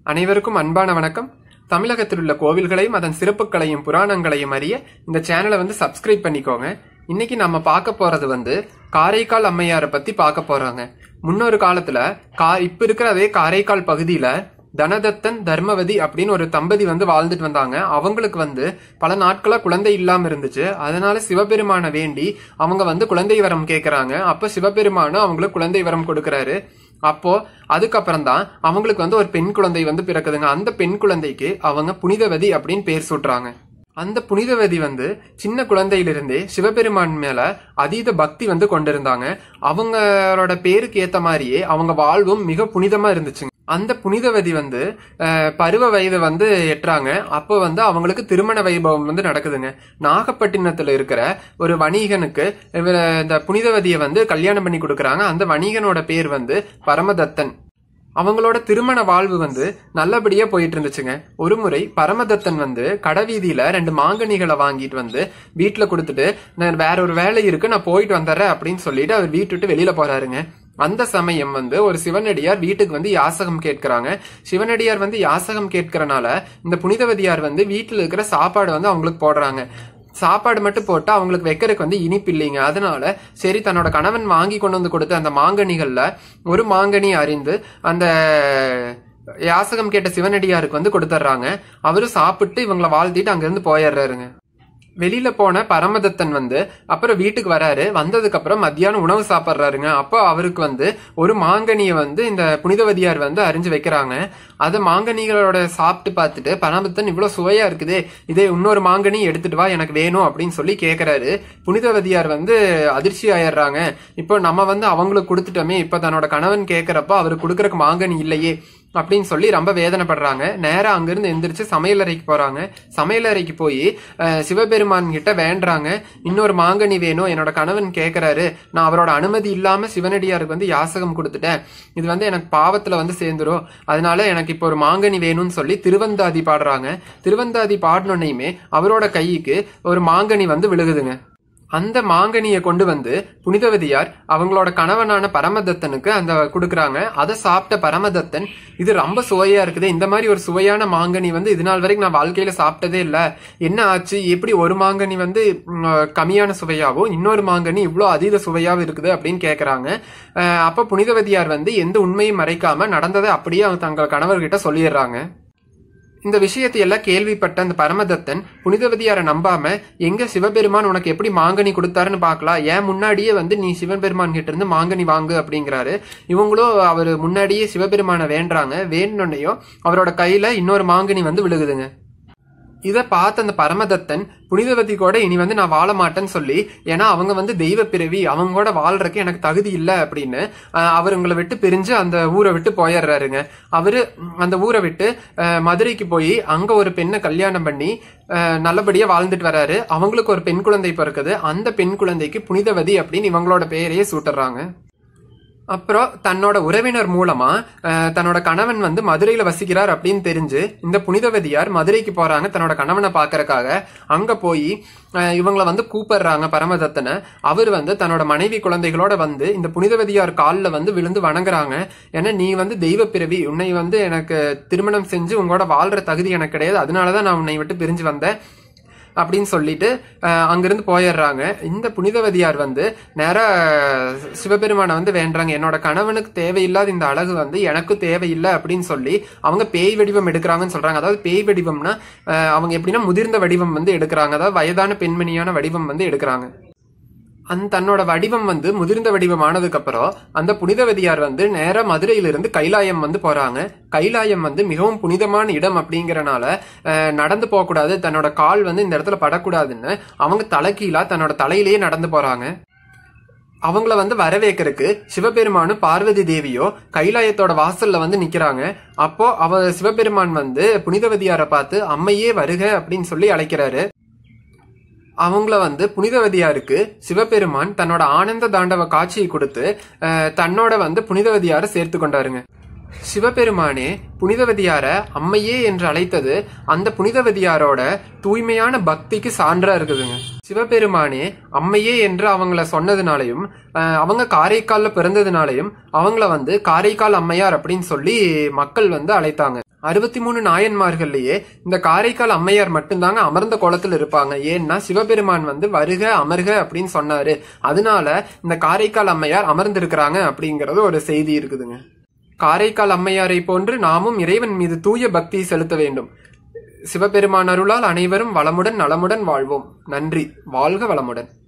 அனைவருக்கும் அன்பான வணக்கம் தமிழகத்தில் உள்ள கோவில்களையும் அதன் சிறப்புகளையும் புராணங்களையும் அறிய இந்த சேனலை வந்து சப்ஸ்கிரைப் பண்ணிக்கோங்க இன்னைக்கு நம்ம பார்க்க போறது வந்து காரைக்கால் அம்மையாரை பத்தி பார்க்க போறாங்க முன்னொரு காலத்துல கா இப்ப இருக்கிற அதே காரைக்கால் பகுதியில தனதத்தன் தர்மவதி அப்படின்னு ஒரு தம்பதி வந்து வாழ்ந்துட்டு வந்தாங்க அவங்களுக்கு வந்து பல நாட்களா குழந்தை இல்லாம இருந்துச்சு அதனால சிவபெருமான வேண்டி அவங்க வந்து குழந்தை வரம் கேக்குறாங்க அப்ப சிவபெருமானும் அவங்களுக்கு குழந்தை வரம் கொடுக்கறாரு அப்போ அதுக்கப்புறம் தான் அவங்களுக்கு வந்து ஒரு பெண் குழந்தை வந்து பிறக்குதுங்க அந்த பெண் குழந்தைக்கு அவங்க புனிதவதி அப்படின்னு பேர் சூட்டுறாங்க அந்த புனிதவதி வந்து சின்ன குழந்தையிலிருந்தே சிவபெருமான் மேல அதீத பக்தி வந்து கொண்டிருந்தாங்க அவங்களோட பேருக்கு ஏத்த மாதிரியே அவங்க வாழ்வும் மிக புனிதமா இருந்துச்சுங்க அந்த புனிதவதி வந்து அஹ், பருவ வயது வந்து எட்டுறாங்க அப்போ வந்து அவங்களுக்கு திருமண வைபவம் வந்து நடக்குதுங்க நாகப்பட்டினத்துல இருக்கிற ஒரு வணிகனுக்கு இவர இந்த புனிதவதியை வந்து கல்யாணம் பண்ணி கொடுக்கறாங்க அந்த வணிகனோட பேர் வந்து பரமதத்தன் அவங்களோட திருமண வாழ்வு வந்து நல்லபடியா போயிட்டு இருந்துச்சுங்க ஒரு முறை பரமதத்தன் வந்து கடைவீதியில ரெண்டு மாங்கனிகளை வாங்கிட்டு வந்து வீட்டுல கொடுத்துட்டு நான் வேற ஒரு வேலை இருக்கு நான் போயிட்டு வந்துடுறேன் அப்படின்னு சொல்லிட்டு அவர் வீட்டு விட்டு வெளியில போறாருங்க அந்த சமயம் வந்து ஒரு சிவனடியார் வீட்டுக்கு வந்து யாசகம் கேட்கறாங்க சிவனடியார் வந்து யாசகம் கேட்கறனால இந்த புனிதவதியார் வந்து வீட்டுல இருக்கிற சாப்பாடு வந்து அவங்களுக்கு போடுறாங்க சாப்பாடு மட்டும் போட்டு அவங்களுக்கு வைக்கிறதுக்கு வந்து இனிப்பு இல்லைங்க அதனால சரி தன்னோட கணவன் வாங்கி கொண்டு வந்து கொடுத்த அந்த மாங்கனிகள்ல ஒரு மாங்கனி அறிந்து அந்த யாசகம் கேட்ட சிவனடியாருக்கு வந்து கொடுத்துட்றாங்க அவரு சாப்பிட்டு இவங்களை வாழ்த்திட்டு அங்கிருந்து போயிடுறாருங்க வெளியில போன பரமதத்தன் வந்து அப்புறம் வீட்டுக்கு வராரு வந்ததுக்கு அப்புறம் மத்தியானம் உணவு சாப்பிட்றாருங்க அப்போ அவருக்கு வந்து ஒரு மாங்கனியை வந்து இந்த புனிதவதியார் வந்து அறிஞ்சு வைக்கிறாங்க அது மாங்கனிகளோட சாப்பிட்டு பார்த்துட்டு பரமதத்தன் இவ்வளவு சுவையா இருக்குது இதே இன்னொரு மாங்கனி எடுத்துட்டு வா எனக்கு வேணும் அப்படின்னு சொல்லி கேக்குறாரு புனிதவதியார் வந்து அதிர்ச்சி ஆயிடுறாங்க இப்போ நம்ம வந்து அவங்களுக்கு கொடுத்துட்டோமே இப்போ தன்னோட கணவன் கேட்கறப்போ அவருக்கு கொடுக்கறக்கு மாங்கனி இல்லையே அப்படின்னு சொல்லி ரொம்ப வேதனைப்படுறாங்க நேரா அங்கிருந்து எந்திரிச்சு சமையலறைக்கு போறாங்க சமையலறைக்கு போய் அஹ், சிவபெருமான் கிட்ட வேண்டுறாங்க இன்னொரு மாங்கனி வேணும் என்னோட கணவன் கேக்குறாரு நான் அவரோட அனுமதி இல்லாம சிவனடியாருக்கு வந்து யாசகம் கொடுத்துட்டேன் இது வந்து எனக்கு பாவத்துல வந்து சேர்ந்துரும் அதனால எனக்கு இப்போ ஒரு மாங்கனி வேணும்னு சொல்லி திருவந்தாதி பாடுறாங்க திருவந்தாதி பாடினோன்னையுமே அவரோட கைக்கு ஒரு மாங்கனி வந்து விழுகுதுங்க அந்த மாங்கனியை கொண்டு வந்து புனிதவதியார் அவங்களோட கணவனான பரமதத்தனுக்கு அந்த கொடுக்குறாங்க அதை சாப்பிட்ட பரமதத்தன் இது ரொம்ப சுவையா இருக்குது இந்த மாதிரி ஒரு சுவையான மாங்கனி வந்து இது நாள் வரைக்கும் நான் வாழ்க்கையில சாப்பிட்டதே இல்ல என்ன ஆச்சு எப்படி ஒரு மாங்கனி வந்து ம், கம்மியான சுவையாவும் இன்னொரு மாங்கனி இவ்வளோ அதீத சுவையாவும் இருக்குது அப்படின்னு கேக்குறாங்க அஹ், அப்ப புனிதவதியார் வந்து எந்த உண்மையும் மறைக்காம நடந்ததை அப்படியே அவங்க தங்கள் கணவர்கிட்ட சொல்லிடுறாங்க இந்த விஷயத்தை எல்லாம் கேள்விப்பட்ட அந்த பரமதத்தன் புனிதவதியாரை நம்பாம எங்க சிவபெருமான் உனக்கு எப்படி மாங்கனி கொடுத்தாருன்னு பார்க்கலாம் ஏன் முன்னாடியே வந்து நீ சிவபெருமான் கிட்ட இருந்து மாங்கனி வாங்கு அப்படிங்கிறாரு இவங்களும் அவர் முன்னாடியே சிவபெருமானை வேண்டுறாங்க வேணுன்னையும் அவரோட கையில இன்னொரு மாங்கனி வந்து விழுகுதுங்க இதை பார்த்த அந்த பரமதத்தன் புனிதவதி கூட இனி வந்து நான் வாழ மாட்டேன்னு சொல்லி ஏன்னா அவங்க வந்து தெய்வ பிறவி அவங்க கூட வாழ்றதுக்கு எனக்கு தகுதி இல்லை அப்படின்னு அஹ், அவருங்களை விட்டு பிரிஞ்சு அந்த ஊரை விட்டு போயிடுறாருங்க அவரு ம், அந்த ஊரை விட்டு அஹ், மதுரைக்கு போய் அங்க ஒரு பெண்ணை கல்யாணம் பண்ணி அஹ், நல்லபடியா வாழ்ந்துட்டு வராரு அவங்களுக்கு ஒரு பெண் குழந்தை பிறக்குது அந்த பெண் குழந்தைக்கு புனிதவதி அப்படின்னு இவங்களோட பெயரையே சூட்டுறாங்க அப்புறம் தன்னோட உறவினர் மூலமா அஹ், தன்னோட கணவன் வந்து மதுரையில வசிக்கிறார் அப்படின்னு தெரிஞ்சு இந்த புனிதவதியார் மதுரைக்கு போறாங்க தன்னோட கணவனை பாக்கறதுக்காக அங்க போய் அஹ், இவங்கள வந்து கூப்பிடுறாங்க பரமதத்தனை அவர் வந்து தன்னோட மனைவி குழந்தைகளோட வந்து இந்த புனிதவதியார் காலில் வந்து விழுந்து வணங்குறாங்க ஏன்னா நீ வந்து தெய்வ பிறவி உன்னை வந்து எனக்கு திருமணம் செஞ்சு உங்களோட வாழ்ற தகுதி எனக்கு கிடையாது அதனாலதான் நான் உன்னை விட்டு பிரிஞ்சு வந்தேன் அப்படின்னு சொல்லிட்டு அஹ், அங்கிருந்து போயிடுறாங்க இந்த புனிதவதியார் வந்து நேரா சிவபெருமானை வந்து வேண்டுறாங்க என்னோட கணவனுக்கு தேவையில்லாத இந்த அழகு வந்து எனக்கு தேவையில்லை அப்படின்னு சொல்லி அவங்க பேய் வடிவம் எடுக்கிறாங்கன்னு சொல்றாங்க அதாவது பேய் வடிவம்னா அஹ், அவங்க எப்படின்னா முதிர்ந்த வடிவம் வந்து எடுக்கிறாங்க அதாவது வயதான பெண்மணியான வடிவம் வந்து எடுக்கிறாங்க அந்த தன்னோட வடிவம் வந்து முதிர்ந்த வடிவம் ஆனதுக்கு அப்புறம் அந்த புனிதவதியார் வந்து நேரா மதுரையிலிருந்து கைலாயம் வந்து போறாங்க கைலாயம் வந்து மிகவும் புனிதமான இடம் அப்படிங்கறனால அஹ், நடந்து போகக்கூடாது தன்னோட கால் வந்து இந்த இடத்துல படக்கூடாதுன்னு அவங்க தலைகீழா தன்னோட தலையிலேயே நடந்து போறாங்க அவங்கள வந்து வரவேற்கிறதுக்கு சிவபெருமானும் பார்வதி தேவியோ கைலாயத்தோட வாசல்ல வந்து நிக்கிறாங்க அப்போ அவ சிவபெருமான் வந்து புனிதவதியாரை பார்த்து அம்மையே வருக அப்படின்னு சொல்லி அழைக்கிறாரு அவங்கள வந்து புனிதவதியாருக்கு சிவபெருமான் தன்னோட ஆனந்த தாண்டவ காட்சியை கொடுத்து அஹ், தன்னோட வந்து புனிதவதியாரை சேர்த்து கொண்டாருங்க சிவபெருமானே புனிதவதியார அம்மையே என்று அழைத்தது அந்த புனிதவதியாரோட தூய்மையான பக்திக்கு சான்றா இருக்குதுங்க சிவபெருமானே அம்மையே என்று அவங்கள சொன்னதுனாலையும் அஹ், அவங்க காரைக்கால்ல பிறந்ததுனாலையும் அவங்கள வந்து காரைக்கால் அம்மையார் அப்படின்னு சொல்லி மக்கள் வந்து அழைத்தாங்க அறுபத்தி மூணு நாயன்மார்கள்லயே இந்த காரைக்கால் அம்மையார் மட்டும்தாங்க அமர்ந்த கோலத்துல இருப்பாங்க ஏன்னா சிவபெருமான் வந்து வருக அமர்க அப்படின்னு சொன்னாரு அதனால இந்த காரைக்கால் அம்மையார் அமர்ந்திருக்கிறாங்க அப்படிங்கறது ஒரு செய்தி இருக்குதுங்க காரைக்கால் அம்மையாரை போன்று நாமும் இறைவன் மீது தூய பக்தி செலுத்த வேண்டும் சிவபெருமான் அருளால் அனைவரும் வளமுடன் நலமுடன் வாழ்வோம் நன்றி வாழ்க வளமுடன்